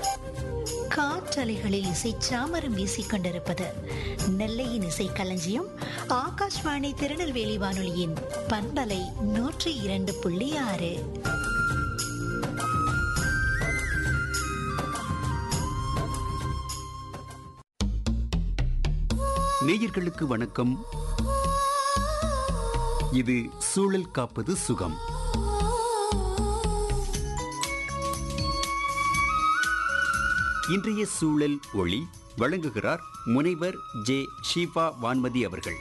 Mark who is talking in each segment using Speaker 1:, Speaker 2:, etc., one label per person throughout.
Speaker 1: காற்றலைகளில் இசை சாமரம் வீசிக் கொண்டிருப்பது நெல்லையின் இசை களஞ்சியம் ஆகாஷ்வாணி திருநெல்வேலி வானொலியின் பண்பலை நூற்றி இரண்டு புள்ளி ஆறு
Speaker 2: நேயர்களுக்கு வணக்கம் இது சூழல் காப்பது சுகம் இன்றைய சூழல் ஒளி வழங்குகிறார் முனைவர் ஜே ஷீபா வான்மதி அவர்கள்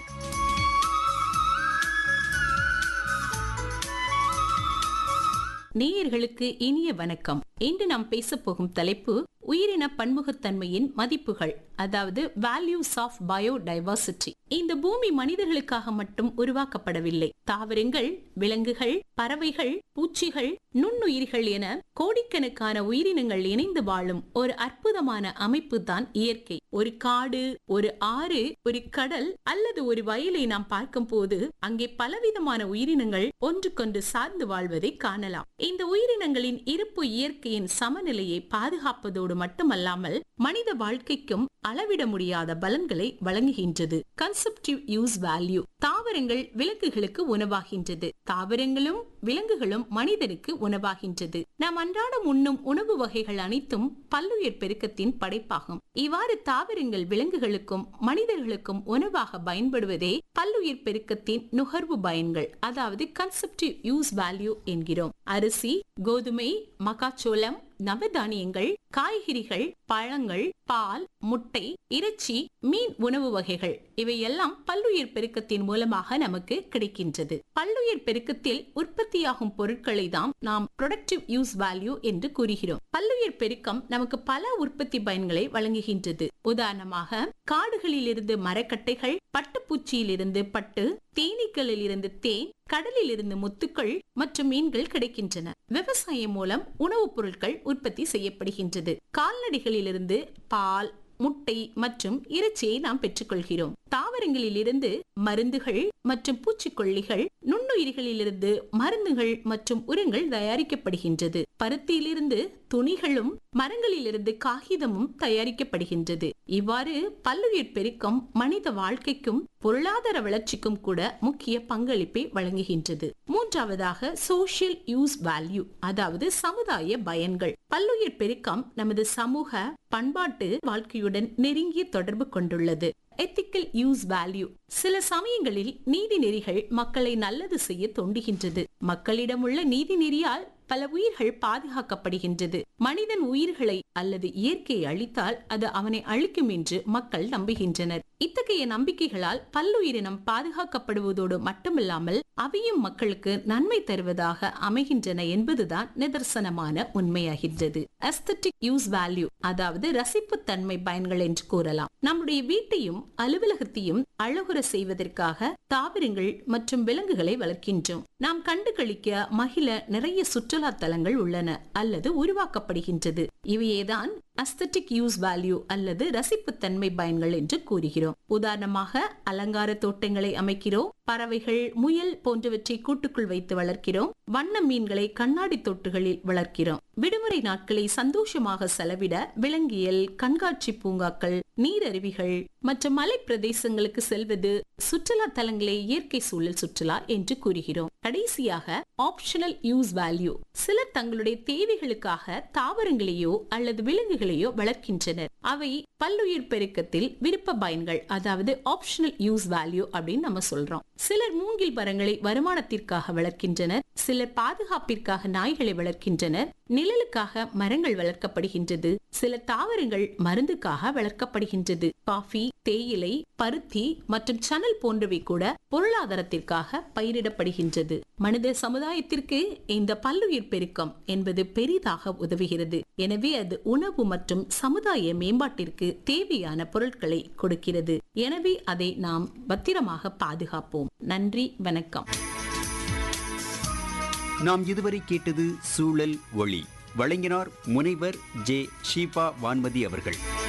Speaker 3: நேயர்களுக்கு இனிய வணக்கம் இன்று நாம் பேசப் போகும் தலைப்பு உயிரின பன்முகத்தன்மையின் மதிப்புகள் அதாவது வேல்யூஸ் ஆஃப் பயோடைவர்சிட்டி இந்த பூமி மனிதர்களுக்காக மட்டும் உருவாக்கப்படவில்லை தாவரங்கள் விலங்குகள் பறவைகள் பூச்சிகள் நுண்ணுயிர்கள் என கோடிக்கணக்கான உயிரினங்கள் இணைந்து வாழும் ஒரு அற்புதமான அமைப்பு தான் இயற்கை ஒரு காடு ஒரு ஆறு ஒரு கடல் அல்லது ஒரு வயலை நாம் பார்க்கும் போது அங்கே பலவிதமான உயிரினங்கள் ஒன்றுக்கொன்று சார்ந்து வாழ்வதை காணலாம் இந்த உயிரினங்களின் இருப்பு இயற்கையின் சமநிலையை பாதுகாப்பதோடு மட்டுமல்லாமல் மனித வாழ்க்கைக்கும் அளவிட முடியாத பலன்களை வழங்குகின்றது கன்செப்டிவ் யூஸ் வேல்யூ தாவரங்கள் விலங்குகளுக்கு உணவாகின்றது தாவரங்களும் விலங்குகளும் மனிதனுக்கு உணவாகின்றது நாம் அன்றாடம் உண்ணும் உணவு வகைகள் அனைத்தும் பல்லுயிர் பெருக்கத்தின் படைப்பாகும் இவ்வாறு தாவரங்கள் விலங்குகளுக்கும் மனிதர்களுக்கும் உணவாக பயன்படுவதே பல்லுயிர் பெருக்கத்தின் நுகர்வு பயன்கள் அதாவது கன்செப்டிவ் யூஸ் வேல்யூ என்கிறோம் அரிசி கோதுமை மக்காச்சோளம் நவதானியங்கள் காய்கறிகள் பழங்கள் பால் முட்டை இறைச்சி மீன் உணவு வகைகள் இவையெல்லாம் பல்லுயிர் பெருக்கத்தின் மூலமாக நமக்கு கிடைக்கின்றது பல்லுயிர் பெருக்கத்தில் உற்பத்தியாகும் பொருட்களை தான் நாம் ப்ரொடக்டிவ் யூஸ் வேல்யூ என்று கூறுகிறோம் பல்லுயிர் பெருக்கம் நமக்கு பல உற்பத்தி பயன்களை வழங்குகின்றது உதாரணமாக காடுகளில் இருந்து மரக்கட்டைகள் பட்டுப்பூச்சியில் இருந்து பட்டு தேனீக்களில் இருந்து தேன் கடலில் இருந்து முத்துக்கள் மற்றும் மீன்கள் கிடைக்கின்றன விவசாயம் மூலம் உணவுப் பொருட்கள் உற்பத்தி செய்யப்படுகின்றது கால்நடைகளிலிருந்து பால் முட்டை மற்றும் இறைச்சியை நாம் பெற்றுக்கொள்கிறோம் தாவரங்களில் இருந்து மருந்துகள் மற்றும் பூச்சிக்கொல்லிகள் நுண்ணுயிர்களிலிருந்து மருந்துகள் மற்றும் உரங்கள் தயாரிக்கப்படுகின்றது பருத்தியிலிருந்து துணிகளும் மரங்களிலிருந்து காகிதமும் தயாரிக்கப்படுகின்றது இவ்வாறு பல்லுயிர் பெருக்கம் மனித வாழ்க்கைக்கும் பொருளாதார வளர்ச்சிக்கும் கூட முக்கிய பங்களிப்பை வழங்குகின்றது மூன்றாவதாக சோசியல் யூஸ் வேல்யூ அதாவது சமுதாய பயன்கள் பல்லுயிர் பெருக்கம் நமது சமூக பண்பாட்டு வாழ்க்கையுடன் நெருங்கிய தொடர்பு கொண்டுள்ளது எத்திக்கல் யூஸ் வேல்யூ சில சமயங்களில் நீதி நெறிகள் மக்களை நல்லது செய்ய தோண்டுகின்றது மக்களிடம் உள்ள நீதி நெறியால் பல உயிர்கள் பாதுகாக்கப்படுகின்றது மனிதன் உயிர்களை அல்லது இயற்கையை அழித்தால் அது அவனை அழிக்கும் என்று மக்கள் நம்புகின்றனர் இத்தகைய நம்பிக்கைகளால் பல்லுயிரினம் பாதுகாக்கப்படுவதோடு மட்டுமில்லாமல் அவையும் மக்களுக்கு நன்மை தருவதாக அமைகின்றன என்பதுதான் நிதர்சனமான உண்மையாகின்றது அஸ்தட்டிக் யூஸ் வேல்யூ அதாவது ரசிப்புத்தன்மை பயன்கள் என்று கூறலாம் நம்முடைய வீட்டையும் அலுவலகத்தையும் அழகுற செய்வதற்காக தாவரங்கள் மற்றும் விலங்குகளை வளர்க்கின்றோம் நாம் கண்டு கழிக்க மகிழ நிறைய சுற்றுலா தலங்கள் உள்ளன அல்லது உருவாக்கப்படுகின்றது இவையேதான் அஸ்தட்டிக் யூஸ் வேல்யூ அல்லது ரசிப்புத்தன்மை பயன்கள் என்று கூறுகிறோம் உதாரணமாக அலங்கார தோட்டங்களை அமைக்கிறோம் பறவைகள் முயல் போன்றவற்றை கூட்டுக்குள் வைத்து வளர்க்கிறோம் வண்ண மீன்களை கண்ணாடி தொட்டுகளில் வளர்க்கிறோம் விடுமுறை நாட்களை சந்தோஷமாக செலவிட விலங்கியல் கண்காட்சி பூங்காக்கள் நீரருவிகள் மற்றும் மலை பிரதேசங்களுக்கு செல்வது சுற்றுலா தலங்களை இயற்கை சூழல் சுற்றுலா என்று கூறுகிறோம் கடைசியாக ஆப்ஷனல் யூஸ் வேல்யூ சிலர் தங்களுடைய தேவைகளுக்காக தாவரங்களையோ அல்லது விலங்குகளையோ வளர்க்கின்றனர் அவை பல்லுயிர் பெருக்கத்தில் விருப்ப பயன்கள் அதாவது ஆப்ஷனல் யூஸ் வேல்யூ அப்படின்னு நம்ம சொல்றோம் சிலர் மூங்கில் மரங்களை வருமானத்திற்காக வளர்க்கின்றனர் சிலர் பாதுகாப்பிற்காக நாய்களை வளர்க்கின்றனர் நிழலுக்காக மரங்கள் வளர்க்கப்படுகின்றது சில தாவரங்கள் மருந்துக்காக வளர்க்கப்படுகின்றது காஃபி தேயிலை பருத்தி மற்றும் சணல் போன்றவை கூட பொருளாதாரத்திற்காக பயிரிடப்படுகின்றது மனித சமுதாயத்திற்கு இந்த பல்லுயிர் பெருக்கம் என்பது பெரிதாக உதவுகிறது எனவே அது உணவு மற்றும் சமுதாய மேம்பாட்டிற்கு தேவையான பொருட்களை கொடுக்கிறது எனவே அதை நாம் பத்திரமாக பாதுகாப்போம் நன்றி வணக்கம்
Speaker 2: நாம் இதுவரை கேட்டது சூழல் ஒளி வழங்கினார் முனைவர் ஜே ஷீபா வான்மதி அவர்கள்